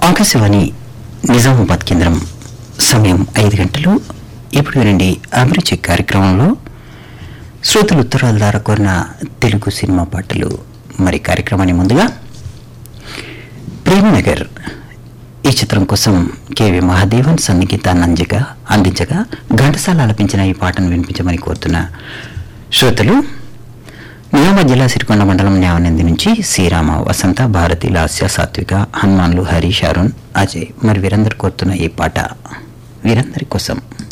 ఆకాశవాణి నిజామాబాద్ కేంద్రం సమయం ఐదు గంటలు ఇప్పుడు వినండి అభిరుచి కార్యక్రమంలో శ్రోతలు ఉత్తరాల ద్వారా కోరిన తెలుగు సినిమా పాటలు మరి కార్యక్రమాన్ని ముందుగా ప్రేమనగర్ ఈ చిత్రం కోసం కేవి మహాదేవన్ సన్నిగీతాన్ని అంజగా అందించగా ఘంటసాల ఆలపించిన ఈ పాటను వినిపించమని కోరుతున్న శ్రోతలు నియామత్ జిల్లా సిరికొండ మండలం న్యావనంది నుంచి శ్రీరామ వసంత భారతి లాస్య సాత్విక హనుమాన్లు హరీష్ అరుణ్ అజయ్ మరి వీరందరు కోరుతున్న ఈ పాట వీరందరి కోసం